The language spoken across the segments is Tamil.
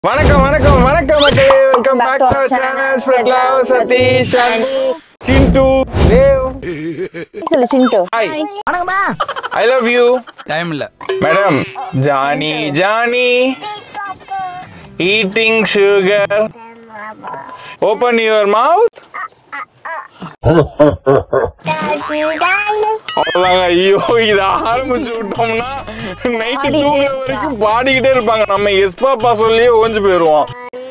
வணக்கம் வணக்கம் வணக்கம் மக்களே welcome back to our channel spread love Sathish and Sindu Dev சொல்லு Sindu hi I love you time இல்ல madam Johnny Johnny eating sugar open your mouth அவ்வளோதாங்க ஐயோ இதை ஆரம்பிச்சு விட்டோம்னா நைட்டு தூங்குற வரைக்கும் பாடிக்கிட்டே இருப்பாங்க நம்ம எஸ் பாப்பா சொல்லியே ஓஞ்சு போயிடுவோம்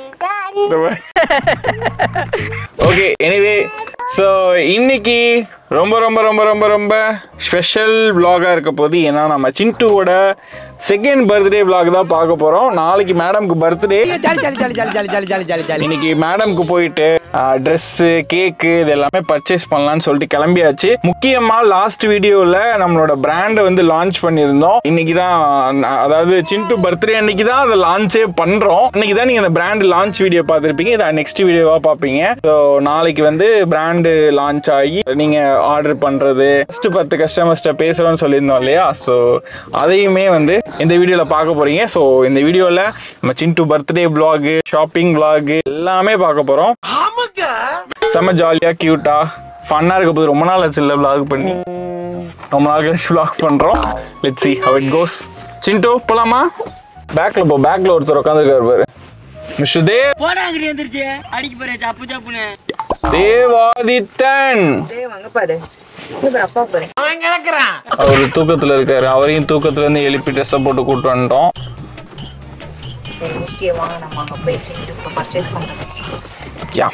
ஓகே எனிவே ஸோ இன்னைக்கு ரொம்ப ரொம்ப ரொம்ப ரொம்ப ரொம்ப ஸ்பெஷல் vlog-ஆ இருக்க போது ஏன்னா நம்ம சிண்டுவோட செகண்ட் பர்த்டே vlog தான் பார்க்க போகிறோம் நாளைக்கு மேடம்க்கு பர்த்டே இன்னைக்கு மேடம்க்கு போயிட்டு ட்ரெஸ்ஸு கேக்கு இது எல்லாமே பர்ச்சேஸ் பண்ணலாம்னு சொல்லிட்டு கிளம்பியாச்சு முக்கியமாக லாஸ்ட் வீடியோவில் நம்மளோட பிராண்டை வந்து லான்ச் பண்ணியிருந்தோம் இன்னைக்கு தான் அதாவது சிண்டு பர்த்டே அன்னைக்கு தான் அதை லான்ச்சே பண்ணுறோம் அன்னைக்கு தான் நீங்கள் அந்த பிராண்ட் லான்ச் வீடியோ பார்த்துருப்பீங்க இதை நெக்ஸ்ட் வீடியோவாக பார்ப்பீங்க ஸோ நாளைக்கு வந்து பிராண்டு லான்ச் ஆகி நீங்கள் ஆர்டர் பண்ணுறது ஃபஸ்ட்டு பத்து கஸ்டமர்ஸ்ட்ட பேசுகிறோம்னு சொல்லியிருந்தோம் இல்லையா ஸோ அதையுமே வந்து இந்த வீடியோவில் பார்க்க போகிறீங்க ஸோ இந்த வீடியோவில் நம்ம Sindu birthday vlog shopping vlog எல்லாமே பார்க்க போகிறோம் செம்ம ஜாலியாக க்யூட்டாக ஃபன்னாக இருக்க போது ரொம்ப நாள் ஆச்சு இல்லை vlog பண்ணி ரொம்ப நாள் கழிச்சு vlog பண்ணுறோம் let see how it goes Sindu போலாமா பேக்ல போ பேக்ல ஒருத்தர் உட்காந்துருக்காரு பாரு மிஸ்டர் தேவ் போடா அங்கிட்டு வந்துருச்சு அடிக்க போறேன் சப்பு சப்புன்னு தேவாதித்தன் வாங்க பாரு அப்பா பாரு அவர் தூக்கத்துல இருக்காரு அவரையும் தூக்கத்துல இருந்து எழுப்பி ட்ரெஸ்ஸை போட்டு கூட்டு வந்துட்டோம் முக்கியமாக நம்ம அங்கே போய் சிண்டு பர்ச்சேஸ் பண்ணுறோம் யா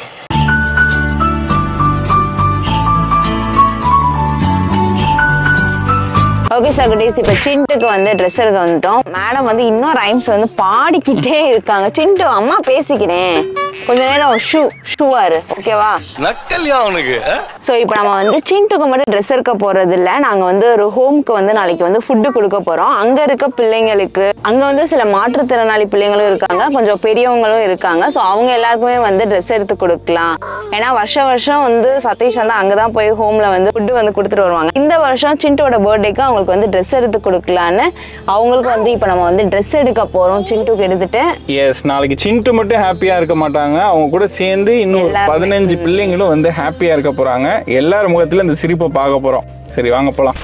ஓகே சார் குட்டீஸ் இப்போ சிண்டுக்கு வந்து ட்ரெஸ் எடுக்க வந்துட்டோம் மேடம் வந்து இன்னும் ரைம்ஸ் வந்து பாடிக்கிட்டே இருக்காங்க சிண்டு அம்மா பேசிக்கிறேன் கொஞ்ச நேரம் ஷூ ஷூவாரு ஓகேவா நக்கல்யா அவனுக்கு ஸோ இப்போ நம்ம வந்து சிண்டுக்கு மட்டும் ட்ரெஸ் எடுக்க போறது இல்ல நாங்கள் வந்து ஒரு ஹோம்க்கு வந்து நாளைக்கு வந்து ஃபுட்டு கொடுக்க போகிறோம் அங்கே இருக்க பிள்ளைங்களுக்கு அங்கே வந்து சில மாற்றுத்திறனாளி பிள்ளைங்களும் இருக்காங்க கொஞ்சம் பெரியவங்களும் இருக்காங்க ஸோ அவங்க எல்லாருக்குமே வந்து ட்ரெஸ் எடுத்து கொடுக்கலாம் ஏன்னா வருஷம் வருஷம் வந்து சதீஷ் வந்து அங்கே தான் போய் ஹோமில் வந்து ஃபுட்டு வந்து கொடுத்துட்டு வருவாங்க இந்த வருஷம் சிண்டுவோட பர்த்டேக்கு அவங்களுக்கு வந்து ட்ரெஸ் எடுத்து கொடுக்கலான்னு அவங்களுக்கு வந்து இப்போ நம்ம வந்து ட்ரெஸ் எடுக்க போகிறோம் சிண்டுக்கு எடுத்துட்டு எஸ் நாளைக்கு சிண்டு மட்டும் ஹாப்பியா இருக்க மாட்டாங்க அவங்க கூட சேர்ந்து இன்னும் ஒரு எல்லாருமே. பதினஞ்சு பிள்ளைங்களும் வந்து ஹாப்பியா இருக்க போறாங்க எல்லார் முகத்துல இந்த சிரிப்பை பார்க்க போறோம் சரி வாங்க போலாம்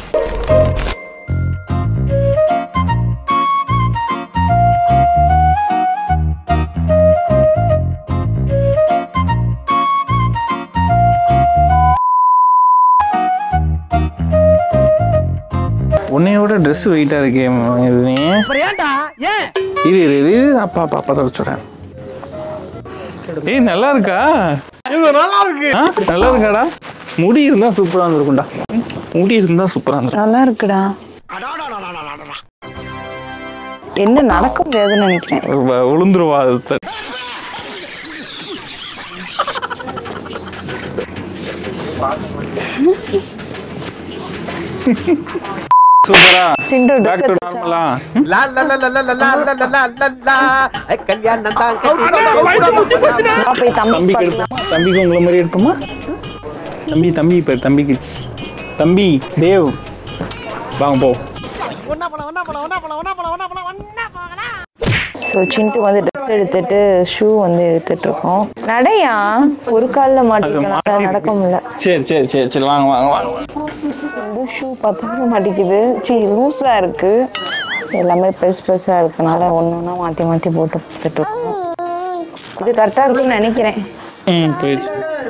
உன்னையோட ட்ரெஸ் வெயிட்டா இருக்கே இது நீ அப்புறம் ஏன்டா ஏன் இரு இரு இரு இரு. அப்பா அப்பா அப்பா தொடச்சுறேன் ஏய் நல்லா இருக்கா இது நல்லா இருக்கு நல்லா இருக்காடா முடி இருந்தா சூப்பரா இருந்திருக்கும்டா ம், முடி இருந்தா சூப்பரா இருந்திருக்கும் நல்லா இருக்குடா என்ன நடக்க முடியாதுன்னு நினைக்கிறேன் வ- விழுந்துருவா அது சரி. சூப்பரா சிண்டு பேக் டு dress நார்மலா லா லா லா லா லா லா லா லா லா லா லா ஐ கல்யாணம் தான் கட்டி வா போய் தம்பி தம்பிக்கு எடுப்போமா தம்பிக்கு உங்களை மாதிரி எடுப்போமா தம்பி தம்பி பேர் தம்பிக்கு தம்பி தேவ் வாங்க போ ஸோ சிண்டு வந்து ட்ரெஸ் எடுத்துட்டு ஷூ வந்து எடுத்துட்டு இருக்கோம் நடையா ஒரு காலில் மாட்டிக்கலாம் நடக்க முடியல சரி சரி சரி சரி வாங்க வாங்க வாங்க வந்து ஷூ பத்தவே மாட்டேங்குது சி லூஸாக இருக்கு எல்லாமே பெருசு பெருசாக இருக்கனால ஒன்று ஒன்றா மாற்றி மாற்றி போட்டு பார்த்துட்டு இருக்கோம் இது கரெக்டாக இருக்கும்னு நினைக்கிறேன் ம் போயிடுச்சு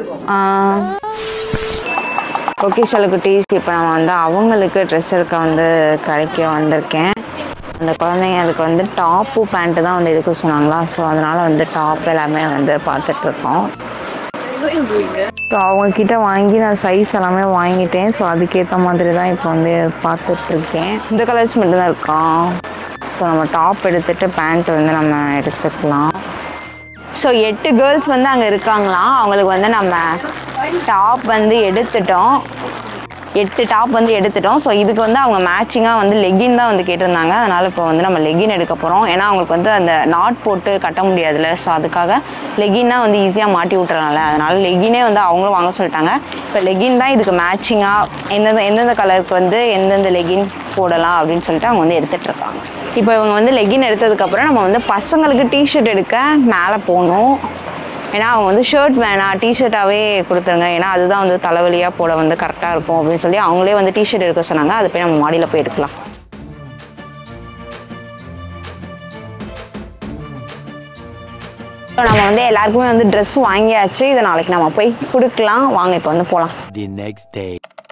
ஓகே குட்டீஸ் இப்போ நான் வந்து அவங்களுக்கு ட்ரெஸ் எடுக்க வந்து கடைக்கு வந்திருக்கேன் அந்த குழந்தைங்க அதுக்கு வந்து டாப்பு பேண்ட்டு தான் வந்து எடுக்க சொன்னாங்களா ஸோ அதனால் வந்து டாப் எல்லாமே வந்து பார்த்துட்ருக்கோம் ஸோ அவங்கக்கிட்ட வாங்கி நான் சைஸ் எல்லாமே வாங்கிட்டேன் ஸோ அதுக்கேற்ற மாதிரி தான் இப்போ வந்து பார்த்துட்ருக்கேன் இந்த கலர்ஸ் மட்டும் தான் இருக்கான் ஸோ நம்ம டாப் எடுத்துகிட்டு பேண்ட் வந்து நம்ம எடுத்துக்கலாம் ஸோ எட்டு கேர்ள்ஸ் வந்து அங்கே இருக்காங்களாம் அவங்களுக்கு வந்து நம்ம டாப் வந்து எடுத்துட்டோம் எட்டு டாப் வந்து எடுத்துட்டோம் ஸோ இதுக்கு வந்து அவங்க மேட்சிங்காக வந்து லெகின் தான் வந்து கேட்டிருந்தாங்க அதனால் இப்போ வந்து நம்ம லெகின் எடுக்க போகிறோம் ஏன்னா அவங்களுக்கு வந்து அந்த நாட் போட்டு கட்ட முடியாதுல்ல ஸோ அதுக்காக லெகின்னா வந்து ஈஸியாக மாட்டி விட்டுறனால அதனால் லெகினே வந்து அவங்களும் வாங்க சொல்லிட்டாங்க இப்போ லெகின் தான் இதுக்கு மேட்சிங்காக எந்தெந்த எந்தெந்த கலருக்கு வந்து எந்தெந்த லெகின் போடலாம் அப்படின்னு சொல்லிட்டு அவங்க வந்து எடுத்துகிட்டு இருக்காங்க இப்போ இவங்க வந்து லெகின் எடுத்ததுக்கப்புறம் நம்ம வந்து பசங்களுக்கு டிஷர்ட் எடுக்க மேலே போகணும் ஏன்னா அவங்க வந்து ஷர்ட் வேணாம் டிஷர்ட்டாகவே கொடுத்துருங்க ஏன்னா அதுதான் வந்து தலைவலியாக போட வந்து கரெக்டாக இருக்கும் அப்படின்னு சொல்லி அவங்களே வந்து டிஷர்ட் எடுக்க சொன்னாங்க அது போய் நம்ம மாடியில் போய் எடுக்கலாம் இப்போ நம்ம வந்து எல்லாருக்குமே வந்து ட்ரெஸ் வாங்கியாச்சு இதை நாளைக்கு நம்ம போய் கொடுக்கலாம் வாங்க இப்போ வந்து போகலாம் The next day.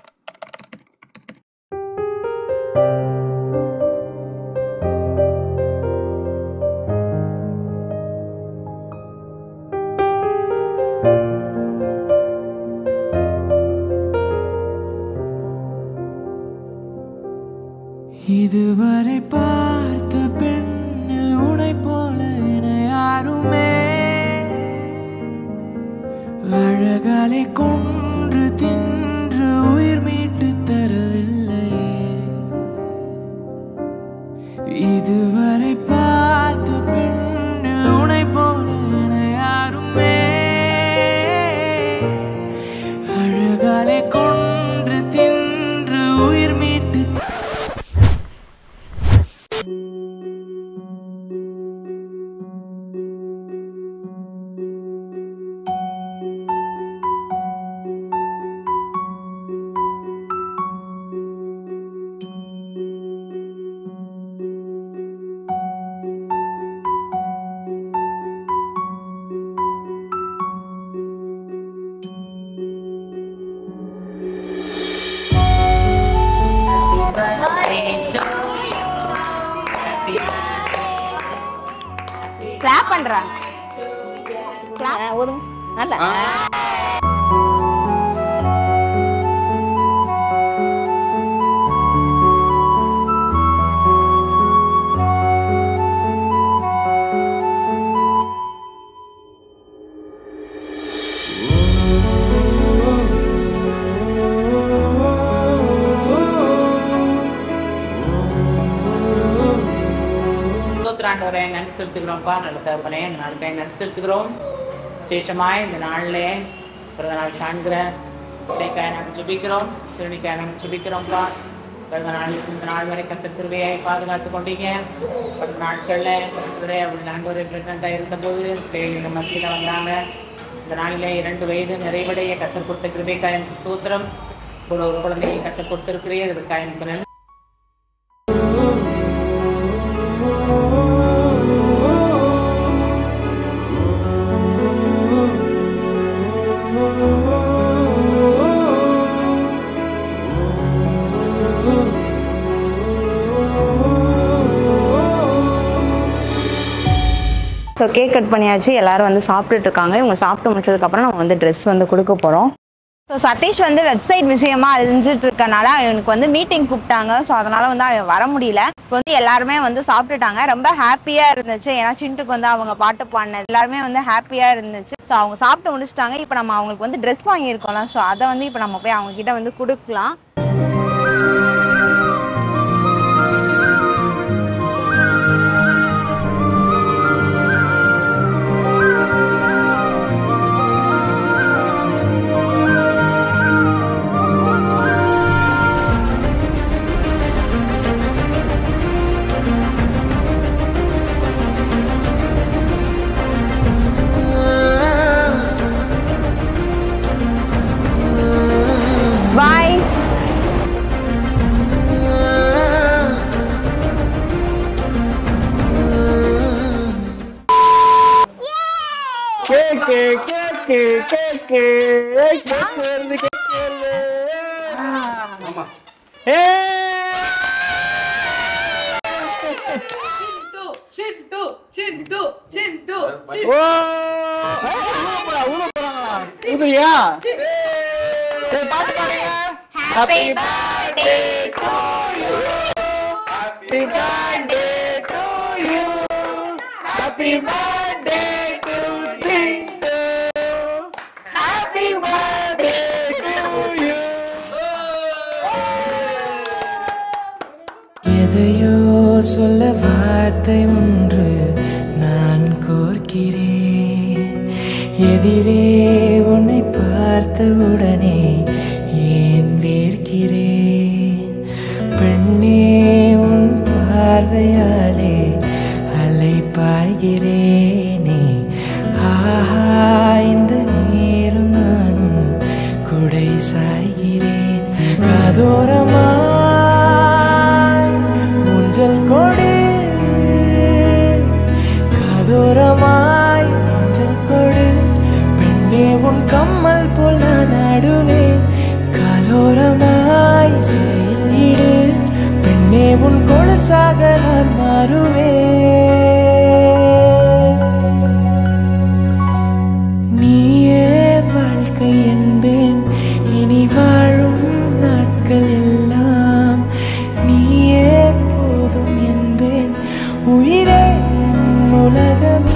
இதுவரை பார்த்த பெண்ணில் உனை போல என யாருமே அழகாலை கொன்று தின்று உயிர் மீட்டு தரவில்லையே இதுவரை பார்த்த பெண்ணில் உனை போல என யாருமே அழகாலை கொன்று தின்று உயிர் மீட்டு கிளாப் பண்ணுறேன் கிளாப் ஒதுங்க நல்லா ஸ்தோத்திராண்டவரை நன்றி செலுத்துகிறோம்ப்பா நல்ல தகப்பனே இந்த நாளுக்காக நன்றி செலுத்துகிறோம் விசேஷமாய் இந்த நாளிலே பிறந்த நாள் காண்கிற இசைக்காக நாங்கள் ஜெபிக்கிறோம் திருணிக்காக நாங்கள் ஜெபிக்கிறோம்ப்பா பிறந்த நாள் இந்த நாள் வரை கத்த திருவையை பாதுகாத்து கொண்டீங்க பிறந்த நாட்களில் கத்தரை அப்படி நான்கு பிரசிடண்டாக இருந்தபோது பிள்ளைகள் மத்தியில் வந்தாங்க இந்த நாளிலே இரண்டு வயது நிறைவடைய கற்றுக் கொடுத்த கிருபைக்காக எனக்கு ஸ்தோத்திரம் ஒரு ஒரு குழந்தையை கற்றுக் கொடுத்திருக்கிறேன் இதற்காக எனக்கு நன்றி ஸோ கேக் கட் பண்ணியாச்சு எல்லாரும் வந்து சாப்பிட்டுட்டு இருக்காங்க இவங்க சாப்பிட்டு முடிச்சதுக்கப்புறம் நம்ம வந்து ட்ரெஸ் வந்து கொடுக்க போகிறோம் ஸோ சதீஷ் வந்து வெப்சைட் விஷயமா அழிஞ்சிட்டு இருக்கனால அவனுக்கு வந்து மீட்டிங் கூப்பிட்டாங்க ஸோ அதனால வந்து அவன் வர முடியல இப்போ வந்து எல்லாருமே வந்து சாப்பிட்டுட்டாங்க ரொம்ப ஹாப்பியாக இருந்துச்சு ஏன்னா சிண்டுக்கு வந்து அவங்க பாட்டு பாடினது எல்லாருமே வந்து ஹாப்பியாக இருந்துச்சு ஸோ அவங்க சாப்பிட்டு முடிச்சிட்டாங்க இப்போ நம்ம அவங்களுக்கு வந்து ட்ரெஸ் வாங்கியிருக்கோம்ல ஸோ அதை வந்து இப்போ நம்ம போய் அவங்க கிட்ட வந்து கொடுக்கலாம் பாய் கேக்கு கேக்கு கேக்கு கேக்கு வருது கேக்கு வருது ஏய்! ஓ! ஏய், உள்ள போறா, உள்ள போறாங்களா? ஊதுறியா? ஏய், பாட்டு பாடுங்க. Happy birthday to you. Happy birthday to you. Happy birthday to Chintu. Happy birthday to you. எதையோ சொல்ல வார்த்தை ஒன்று நான் கோர்க்கிறேன் எதிரே உன்னை பார்த்தவுடனே ஏன் வேர்க்கிறேன் பெண்ணே உன் பார்வையாலே பாய்கிறேனே ஆஹா இந்த நேரம் நானும் குடை சாய்கிறேன் காதோரமாய் ஊஞ்சல் கொடு காதோரமாய் ஊஞ்சல் கொடு பெண்ணே உன் கம்மல் போல் நான் ஆடுவேன் காலோரமாய் சிறையில் இடு பெண்ணே உன் கொலுசாக நான் மாறுவேன் நீயே வாழ்க்கை என்பேன் இனி வாழும் நாட்கள் எல்லாம் நீயே போதும் என்பேன் உயிரே என் உலகமே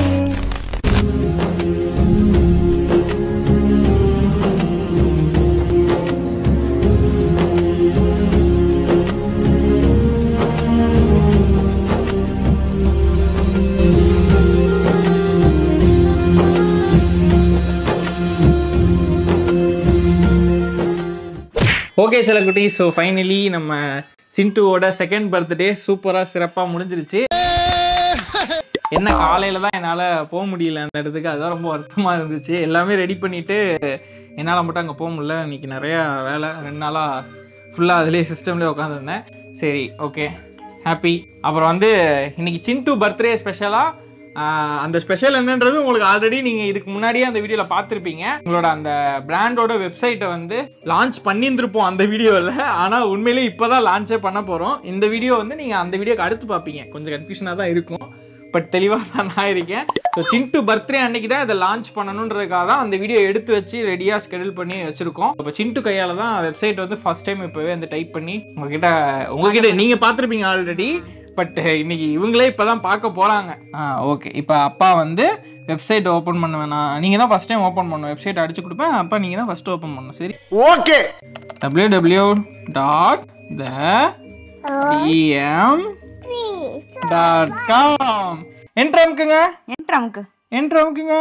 ஓகே சில குட்டி ஸோ ஃபைனலி நம்ம சிண்டுவோட செகண்ட் பர்த்டே சூப்பராக சிறப்பாக முடிஞ்சிருச்சு என்ன காலையில் தான் என்னால் போக முடியல அந்த இடத்துக்கு அதுதான் ரொம்ப வருத்தமாக இருந்துச்சு எல்லாமே ரெடி பண்ணிவிட்டு என்னால் மட்டும் அங்கே போக முடியல இன்னைக்கு நிறையா வேலை ரெண்டு நாளாக ஃபுல்லாக அதுலேயே சிஸ்டம்லேயே உட்காந்துருந்தேன் சரி ஓகே ஹாப்பி அப்புறம் வந்து இன்னைக்கு சிண்டு பர்த்டே ஸ்பெஷலாக அந்த ஸ்பெஷல் என்னன்றது உங்களுக்கு ஆல்ரெடி நீங்கள் இதுக்கு முன்னாடியே அந்த வீடியோவில் பார்த்துருப்பீங்க உங்களோட அந்த பிராண்டோட வெப்சைட்டை வந்து லான்ச் பண்ணியிருந்திருப்போம் அந்த வீடியோவில் ஆனால் உண்மையிலேயே இப்போ தான் லான்ச்சே பண்ண போகிறோம் இந்த வீடியோ வந்து நீங்கள் அந்த வீடியோக்கு அடுத்து பார்ப்பீங்க கொஞ்சம் கன்ஃபியூஷனாக தான் இருக்கும் பட் தெளிவாக தான் நான் இருக்கேன் ஸோ சிண்டு பர்த்டே அன்னைக்கு தான் இதை லான்ச் பண்ணணுன்றதுக்காக தான் அந்த வீடியோ எடுத்து வச்சு ரெடியாக ஸ்கெடியூல் பண்ணி வச்சிருக்கோம் இப்போ சிண்டு கையால் தான் வெப்சைட் வந்து ஃபர்ஸ்ட் டைம் இப்போவே வந்து டைப் பண்ணி உங்ககிட்ட உங்ககிட்ட நீங்கள் பார்த்துருப்பீங்க ஆல்ரெடி பட் இன்னைக்கு இவங்களே இப்போ தான் பார்க்க போகிறாங்க ஆ ஓகே இப்போ அப்பா வந்து வெப்சைட் ஓப்பன் பண்ண வேணாம் நீங்கள் தான் ஃபஸ்ட் டைம் ஓப்பன் பண்ணணும் வெப்சைட் அடிச்சு கொடுப்பேன் அப்பா நீங்கள் தான் ஃபஸ்ட் ஓப்பன் பண்ணணும் சரி okay W W dot the TM dot com enter அமுக்குங்க என்ட்ரு நமக்கு என்ட்ரு அமுக்குங்க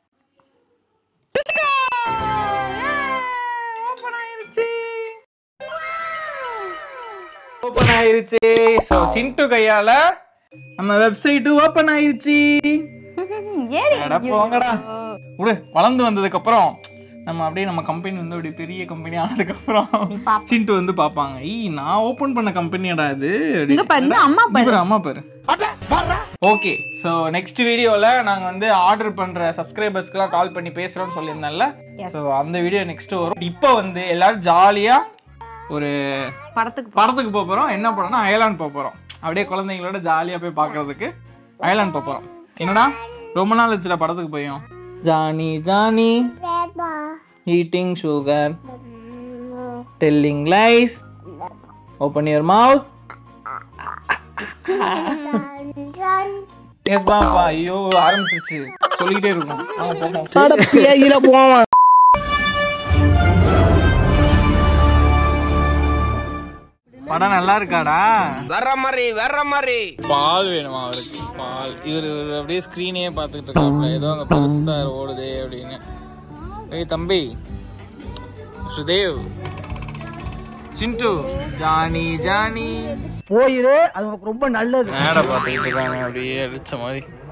ஓபன் ஆயிருச்சு ஸோ சிண்டு கையால நம்ம வெப்சைட் ஓபன் ஆயிருச்சு அட போங்கடா விடு வளர்ந்து வந்ததுக்கு அப்புறம் நம்ம அப்படியே நம்ம கம்பெனி வந்து அப்படியே பெரிய கம்பெனி ஆனதுக்கு அப்புறம் சிண்டு வந்து பாப்பாங்க ஈ நான் ஓபன் பண்ண கம்பெனியாடா இது இங்க பாரு, இங்க அம்மா இங்க பாரு, அம்மா பாரு ஓகே ஸோ நெக்ஸ்ட் வீடியோவில் நாங்கள் வந்து ஆர்டர் பண்ணுற சப்ஸ்கிரைபர்ஸ்க்குலாம் கால் பண்ணி பேசுகிறோம்னு சொல்லியிருந்தேன்ல ஸோ அந்த வீடியோ நெக்ஸ்ட் வரும் இப்போ வந்து எல்லாரும் ஜாலியாக ஒரு படத்துக்கு படத்துக்கு போக போகிறோம் என்ன படம்னா அயலான் போக போகிறோம் அப்படியே குழந்தைங்களோட ஜாலியாக போய் பார்க்கறதுக்கு அயலான் போக போகிறோம் என்னடா ரொம்ப நாள் வச்சுல படத்துக்கு போயும் Johnny Johnny eating sugar telling lies open your mouth yes பாப்பா ஐயோ ஆரம்பிச்சிருச்சு சொல்லிக்கிட்டே இருக்கும் வாங்க போவோம் படம் நல்லா இருக்காடா வர்ற மாதிரி வர்ற மாதிரி பால் வேணுமா அவருக்கு பால் இவர் இவர் அப்படியே ஸ்க்ரீனே பார்த்துக்கிட்டு இருக்காப்ல ஏதோ அங்கே பெருசா ஓடுதே அப்படின்னு ஏய் தம்பி சுதேவ் சிண்டு ஜானி ஜானி போயிரு அது உனக்கு ரொம்ப நல்லது மேடை பார்த்துக்கிட்டு இருக்காங்க அப்படியே அடிச்ச மாதிரி